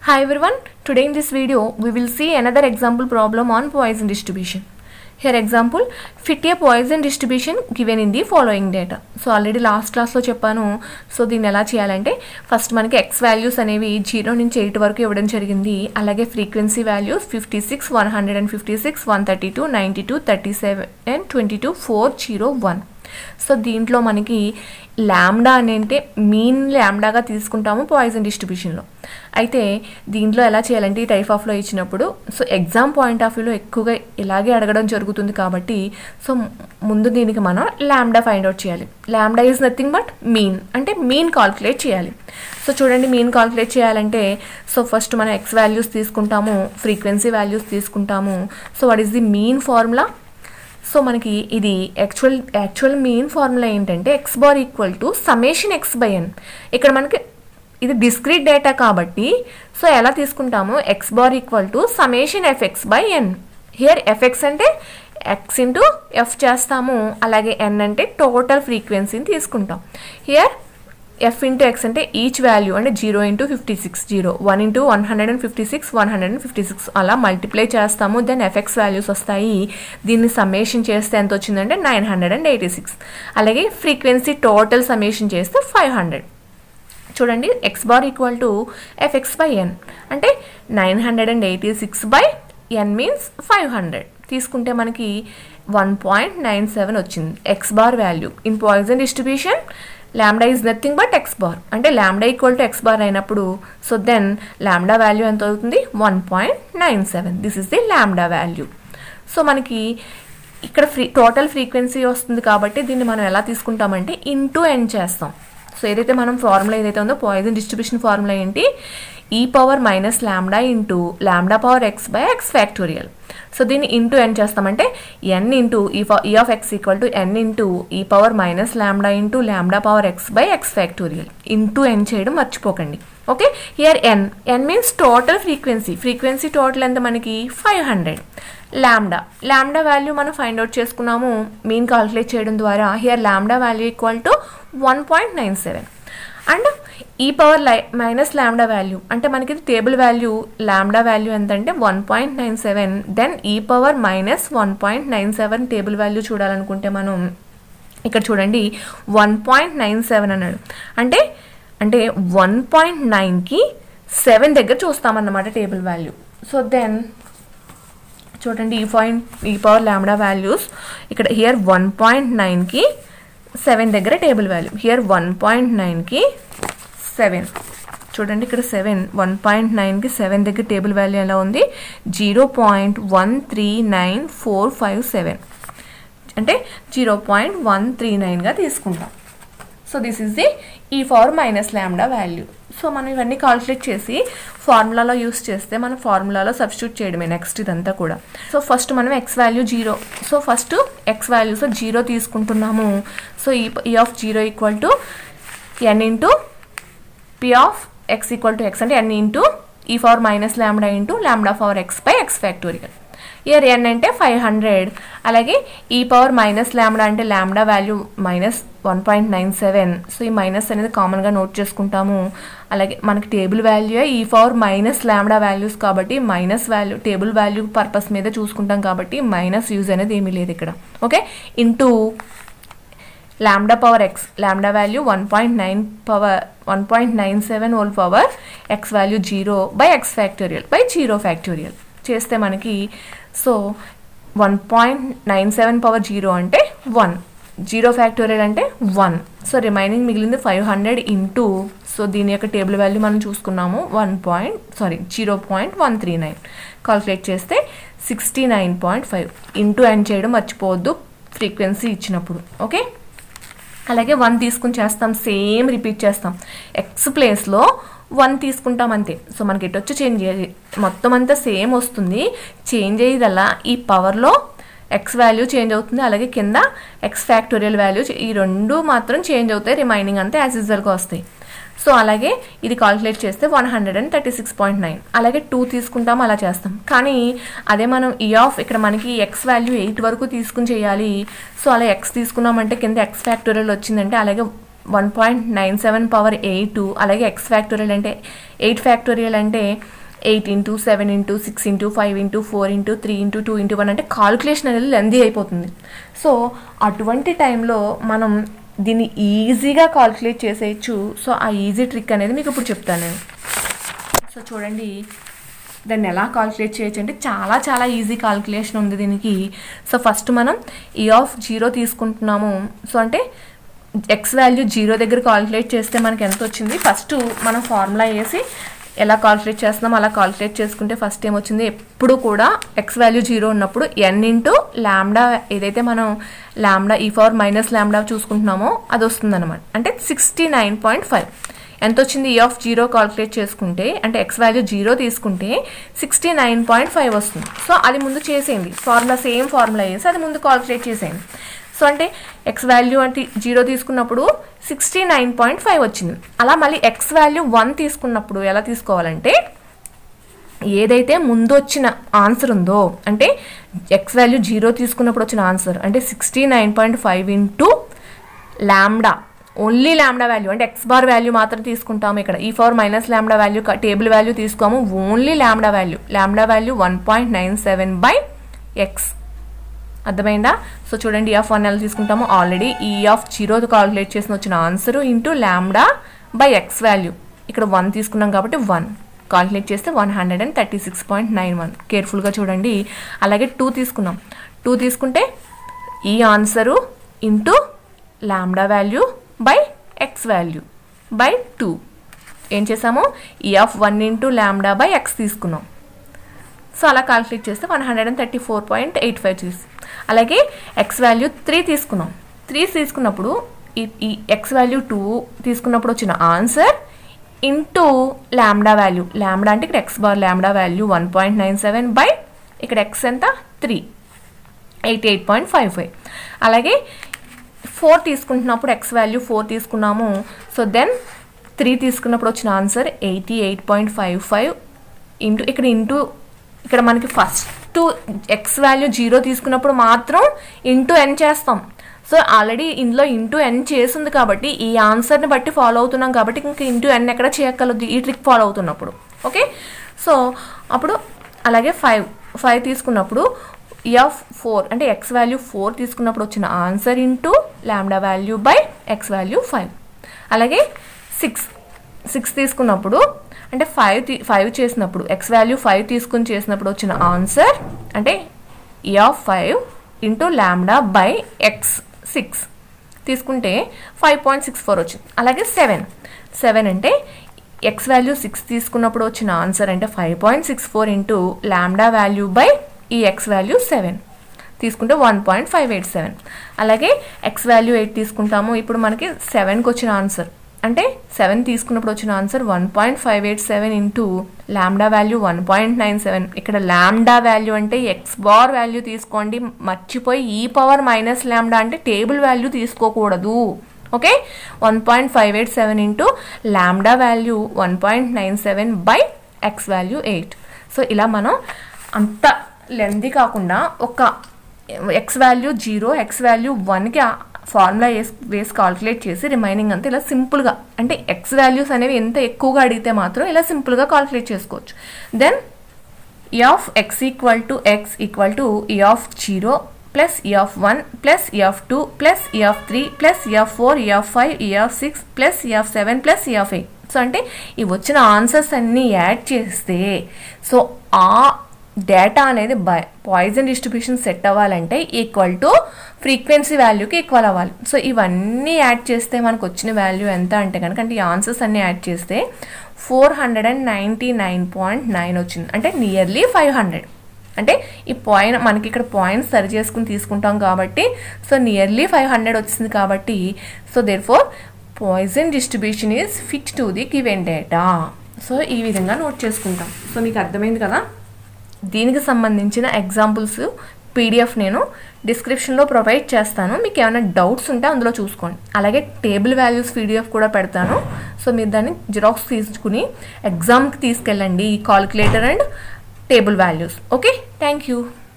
Hi everyone, today in this video we will see another example problem on Poisson distribution. Here example, fit a Poisson distribution given in the following data. So already last క్లాస్లో చెప్పాను so దీన్ని ఎలా చేయాలంటే first మనకి X values అనేవి zero నుంచి eight వరకు ఇవ్వడం జరిగింది అలాగే frequency values fifty six one hundred and fifty six one thirty two ninety two thirty seven twenty two four zero one so దీంట్లో మనకి ల్యాండా అని అంటే మీన్ ల్యాండాగా తీసుకుంటాము పాయిజన్ డిస్ట్రిబ్యూషన్లో అయితే దీంట్లో ఎలా చేయాలంటే ఈ టైప్ ఆఫ్లో ఇచ్చినప్పుడు సో ఎగ్జామ్ పాయింట్ ఆఫ్ వ్యూలో ఎక్కువగా ఇలాగే అడగడం జరుగుతుంది కాబట్టి సో ముందు దీనికి మనం ల్యాండా ఫైండ్ అవుట్ చేయాలి lambda is nothing but mean అంటే మీన్ కాల్కులేట్ చేయాలి సో చూడండి మీన్ కాల్కులేట్ చేయాలంటే సో ఫస్ట్ మనం ఎక్స్ వాల్యూస్ తీసుకుంటాము ఫ్రీక్వెన్సీ వాల్యూస్ తీసుకుంటాము so what is the mean formula so మనకి ఇది యాక్చువల్ యాక్చువల్ మెయిన్ ఫార్ములా ఏంటంటే x bar equal to summation x by n ఇక్కడ మనకి ఇది డిస్క్రీట్ డేటా కాబట్టి సో ఎలా తీసుకుంటాము x bar equal to summation f x by n here f x అంటే ఎక్స్ ఇంటూ ఎఫ్ చేస్తాము అలాగే ఎన్ అంటే టోటల్ ఫ్రీక్వెన్సీని తీసుకుంటాం హియర్ ఎఫ్ ఇంటూ ఎక్స్ అంటే ఈచ్ వాల్యూ అంటే zero into fifty six zero one into one hundred and fifty six one hundred and fifty six అలా multiply చేస్తాము దెన్ ఎఫెక్స్ వాల్యూస్ వస్తాయి దీన్ని సమ్మేషన్ చేస్తే ఎంత వచ్చిందంటే nine hundred and eighty six అలాగే ఫ్రీక్వెన్సీ టోటల్ సమ్మేషన్ చేస్తే ఫైవ్ హండ్రెడ్ చూడండి x bar equal to f x by n అంటే nine hundred and eighty six by n means five hundred తీసుకుంటే మనకి వన్ పాయింట్ నైన్ సెవెన్ వచ్చింది x bar value in Poisson distribution lambda is nothing but x bar అంటే lambda equal to x bar అయినప్పుడు so then lambda value ఎంత అవుతుంది one point nine seven this is the lambda value so మనకి ఇక్కడ free total frequency వస్తుంది కాబట్టి దీన్ని మనం ఎలా తీసుకుంటామంటే ఇంటూ ఎండ్ చేస్తాం సో ఏదైతే మనం ఫార్ములా ఏదైతే ఉందో పాయిజన్ డిస్ట్రిబ్యూషన్ ఫార్ములా ఏంటి e power minus lambda into lambda power x by x factorial so దీన్ని ఇంటూ ఎన్ చేస్తామంటే n into e e of x equal to n into e power minus lambda into lambda power x by x factorial into n చేయడం మర్చిపోకండి okay here n n means total frequency frequency total ఎంత మనకి five hundred lambda lambda value మనం find out చేసుకున్నాము mean calculate చేయడం ద్వారా here ల్యాండా value equal to one point nine seven and e power లై మైనస్ ల్యాండా వాల్యూ అంటే మనకి టేబుల్ వాల్యూ ల్యాండా వాల్యూ ఎంత అంటే one point nine seven then e power minus one point nine seven table value చూడాలనుకుంటే మనం ఇక్కడ చూడండి one point nine seven అన్నాడు అంటే అంటే వన్ పాయింట్ నైన్కి సెవెన్ దగ్గర చూస్తామన్నమాట టేబుల్ వాల్యూ సో దెన్ చూడండి ఈ point e power lambda values ఇక్కడ హియర్ వన్ పాయింట్ నైన్కి సెవెన్ దగ్గర table value here one point నైన్కి సెవెన్ చూడండి ఇక్కడ సెవెన్ వన్ పాయింట్ నైన్కి సెవెన్ దగ్గర టేబుల్ వాల్యూ ఎలా ఉంది zero point one three nine four five seven అంటే జీరో పాయింట్ వన్ త్రీ నైన్గా తీసుకుంటాం so this is the e power minus lambda value so మనం ఇవన్నీ కాల్కులేట్ చేసి ఫార్ములాలో యూస్ చేస్తే మనం ఫార్ములాలో సబ్స్టిట్యూట్ చేయడమే నెక్స్ట్ ఇదంతా కూడా సో ఫస్ట్ మనం x value zero so first x values zero తీసుకుంటున్నాము సో ఈ e of zero equal to n into p of x equal to x అంటే n into e power minus lambda into lambda power x by x factorial here n అంటే five hundred అలాగే ఈ power minus lambda అంటే lambda value minus one point nine seven so e minus అనేది కామన్గా note చేసుకుంటాము అలాగే మనకి table value e power minus lambda values కాబట్టి minus value table value purpose మీద చూసుకుంటాం కాబట్టి మైనస్ యూజ్ అనేది ఏమీ లేదు ఇక్కడ okay into lambda power x lambda value 1.9 power 1.97 whole power x value 0 by x factorial by 0 factorial చేస్తే మనకి so one point nine seven power zero అంటే వన్ జీరో ఫ్యాక్టోరియల్ అంటే వన్ సో రిమైనింగ్ మిగిలింది five hundred into so దీని యొక్క table value మనం చూసుకున్నాము one point sorry zero point one three nine calculate చేస్తే sixty nine point five into n చేయడం మర్చిపోవద్దు ఫ్రీక్వెన్సీ ఇచ్చినప్పుడు ఓకే అలాగే వన్ తీసుకుని చేస్తాం సేమ్ రిపీట్ చేస్తాం ఎక్స్ ప్లేస్లో వన్ తీసుకుంటాం అంతే సో మనకి ఎటు వచ్చి చేంజ్ చేయాలి మొత్తం అంతా సేమ్ వస్తుంది చేంజ్ అయ్యేదల్లా ఈ పవర్లో ఎక్స్ వాల్యూ చేంజ్ అవుతుంది అలాగే కింద ఎక్స్ ఫ్యాక్టోరియల్ వాల్యూ ఈ రెండు మాత్రం చేంజ్ అవుతాయి రిమైనింగ్ అంతా యాజ్ యూజువల్గా వస్తాయి సో అలాగే ఇది కాల్కులేట్ చేస్తే one hundred and thirty six point nine అలాగే టూ తీసుకుంటాం అలా చేస్తాం కానీ అదే మనం ఈ ఆఫ్ ఇక్కడ మనకి ఎక్స్ వాల్యూ ఎయిట్ వరకు తీసుకుని చేయాలి సో అలా ఎక్స్ తీసుకున్నామంటే కింద ఎక్స్ ఫ్యాక్టోరియల్ వచ్చిందంటే అలాగే one point nine seven power eight అలాగే ఎక్స్ ఫ్యాక్టోరియల్ అంటే ఎయిట్ ఫ్యాక్టోరియల్ అంటే eight into seven into six into five into four into three into two into one అంటే కాల్కులేషన్ అనేది లెందీ అయిపోతుంది సో అటువంటి టైంలో మనం దీన్ని ఈజీగా కాల్కులేట్ చేసేయచ్చు సో ఆ ఈజీ ట్రిక్ అనేది మీకు ఇప్పుడు చెప్తాను నేను సో చూడండి దాన్ని ఎలా కాల్కులేట్ చేయొచ్చు అంటే చాలా చాలా ఈజీ కాల్కులేషన్ ఉంది దీనికి సో ఫస్ట్ మనం ఈ ఆఫ్ జీరో తీసుకుంటున్నాము సో అంటే ఎక్స్ వాల్యూ జీరో దగ్గర కాల్కులేట్ చేస్తే మనకి ఎంత వచ్చింది ఫస్ట్ మనం ఫార్ములా వేసి ఎలా కాల్కులేట్ చేస్తున్నాం అలా కాల్కులేట్ చేసుకుంటే ఫస్ట్ ఏమొచ్చింది ఎప్పుడు కూడా ఎక్స్ వాల్యూ జీరో ఉన్నప్పుడు ఎన్ ఇంటూ ల్యాండా ఏదైతే మనం ల్యాండా ఈ ఫవర్ మైనస్ ల్యాండా చూసుకుంటున్నామో అది వస్తుందన్నమాట అంటే సిక్స్టీ నైన్ పాయింట్ ఫైవ్ ఎంత వచ్చింది ఈ ఆఫ్ జీరో కాల్కులేట్ చేసుకుంటే అంటే ఎక్స్ వాల్యూ జీరో తీసుకుంటే సిక్స్టీ నైన్ పాయింట్ ఫైవ్ వస్తుంది సో అది ముందు చేసేయండి ఫార్ములా సేమ్ ఫార్ములా వేసి అది ముందు కాల్కులేట్ చేసేయండి సో అంటే ఎక్స్ వాల్యూ అంటే జీరో తీసుకున్నప్పుడు సిక్స్టీ నైన్ పాయింట్ ఫైవ్ వచ్చింది అలా మళ్ళీ ఎక్స్ వాల్యూ వన్ తీసుకున్నప్పుడు ఎలా తీసుకోవాలంటే ఏదైతే ముందు వచ్చిన ఆన్సర్ ఉందో అంటే ఎక్స్ వాల్యూ జీరో తీసుకున్నప్పుడు వచ్చిన ఆన్సర్ అంటే sixty nine point five into lambda only lambda value అంటే ఎక్స్ బార్ వాల్యూ మాత్రం తీసుకుంటాము ఇక్కడ e power minus lambda value table value తీసుకోము only lambda value lambda value one point nine seven by x అర్థమైందా so చూడండి e of one ఎలా తీసుకుంటాము already ఈ ఆఫ్ జీరో కాల్కులేట్ చేసిన వచ్చిన answer into lambda by x value ఇక్కడ one తీసుకున్నాం కాబట్టి వన్ కాల్కులేట్ చేస్తే one hundred and thirty six point nine one కేర్ఫుల్గా చూడండి అలాగే టూ తీసుకున్నాం టూ తీసుకుంటే ఈ answer into lambda value by x value by two ఏం చేసాము e of one into lambda by x తీసుకున్నాం సో అలా కాల్కులేట్ చేస్తే one hundred and thirty four point eight five చూసి అలాగే ఎక్స్ వాల్యూ త్రీ తీసుకున్నాం త్రీ తీసుకున్నప్పుడు ఈ ఈ ఎక్స్ వాల్యూ టూ తీసుకున్నప్పుడు వచ్చిన answer into lambda value lambda అంటే ఇక్కడ x bar lambda value one point nine seven by ఇక్కడ ఎక్స్ ఎంత three eighty eight point five five అలాగే ఫోర్ తీసుకుంటున్నప్పుడు ఎక్స్ వాల్యూ ఫోర్ తీసుకున్నాము సో దెన్ త్రీ తీసుకున్నప్పుడు వచ్చిన answer eighty eight point five five into ఇక్కడ ఇంటూ ఇక్కడ మనకి ఫస్ట్ ఎక్స్ వాల్యూ జీరో తీసుకున్నప్పుడు మాత్రం ఇంటూ ఎన్ చేస్తాం సో ఆల్రెడీ ఇందులో ఇంటూ ఎన్ చేసింది కాబట్టి ఈ ఆన్సర్ని బట్టి ఫాలో అవుతున్నాం కాబట్టి ఇంక ఇంటూ ఎన్ ఎక్కడ చేయక్కర్లేదు ఈ ట్రిక్ ఫాలో అవుతున్నప్పుడు ఓకే సో అప్పుడు అలాగే ఫైవ్ ఫైవ్ తీసుకున్నప్పుడు ఎఫ్ ఫోర్ అంటే ఎక్స్ వాల్యూ ఫోర్ తీసుకున్నప్పుడు వచ్చిన answer into lambda value by x value five అలాగే సిక్స్ సిక్స్ తీసుకున్నప్పుడు అంటే ఫైవ్ ఫైవ్ చేసినప్పుడు ఎక్స్ వాల్యూ ఫైవ్ తీసుకుని చేసినప్పుడు వచ్చిన ఆన్సర్ అంటే f five into lambda by x six తీసుకుంటే ఫైవ్ పాయింట్ సిక్స్ ఫోర్ వచ్చింది అలాగే సెవెన్ సెవెన్ అంటే ఎక్స్ వాల్యూ సిక్స్ తీసుకున్నప్పుడు వచ్చిన ఆన్సర్ అంటే five point six four into lambda value by ఈ ఎక్స్ వాల్యూ సెవెన్ తీసుకుంటే one point five eight seven అలాగే ఎక్స్ వాల్యూ ఎయిట్ తీసుకుంటాము ఇప్పుడు మనకి సెవెన్కి వచ్చిన ఆన్సర్ అంటే సెవెన్ తీసుకున్నప్పుడు వచ్చిన answer one point five eight seven into lambda value one point nine seven ఇక్కడ ల్యాండా వాల్యూ అంటే ఎక్స్ బార్ వాల్యూ తీసుకోండి మర్చిపోయి ఈ పవర్ మైనస్ ల్యాండా అంటే టేబుల్ వాల్యూ తీసుకోకూడదు okay one point five eight seven into lambda value one point nine seven by x value eight so ఇలా మనం అంత లెంది కాకుండా ఒక x value zero x value వన్కి ఫార్ములా వేసి వేసి కాల్కులేట్ చేసి రిమైనింగ్ అంతా ఇలా సింపుల్గా అంటే ఎక్స్ వాల్యూస్ అనేవి ఎంత ఎక్కువగా అడిగితే మాత్రం ఇలా సింపుల్గా కాల్కులేట్ చేసుకోవచ్చు then e of x equal to x equal to e of zero plus e of one plus e of two plus e of three plus e of four e of five e of six plus e of seven plus e of eight so అంటే ఈ వచ్చిన answers అన్నీ add చేస్తే so ఆ data అనేది by Poisson distribution set అవ్వాలంటే equal to frequency వాల్యూకి ఈక్వల్ అవ్వాలి సో ఇవన్నీ యాడ్ చేస్తే మనకు వచ్చిన వాల్యూ ఎంత అంటే కనుక అంటే ఈ ఆన్సర్స్ అన్నీ యాడ్ చేస్తే four hundred and ninety nine point nine వచ్చింది అంటే నియర్లీ ఫైవ్ హండ్రెడ్ అంటే ఈ పాయింట్ మనకి ఇక్కడ పాయింట్స్ సరి చేసుకుని తీసుకుంటాం కాబట్టి సో నియర్లీ ఫైవ్ హండ్రెడ్ వచ్చింది కాబట్టి so there for Poisson distribution is fit to the given data so ఈ విధంగా నోట్ చేసుకుంటాం సో మీకు అర్థమైంది కదా దీనికి సంబంధించిన ఎగ్జాంపుల్స్ పీడిఎఫ్ నేను డిస్క్రిప్షన్లో ప్రొవైడ్ చేస్తాను మీకు ఏమైనా డౌట్స్ ఉంటే అందులో చూసుకోండి అలాగే టేబుల్ వాల్యూస్ పీడిఎఫ్ కూడా పెడతాను సో మీరు దాన్ని జిరాక్స్ తీసుకుని ఎగ్జామ్కి తీసుకెళ్ళండి ఈ calculator and table values okay thank you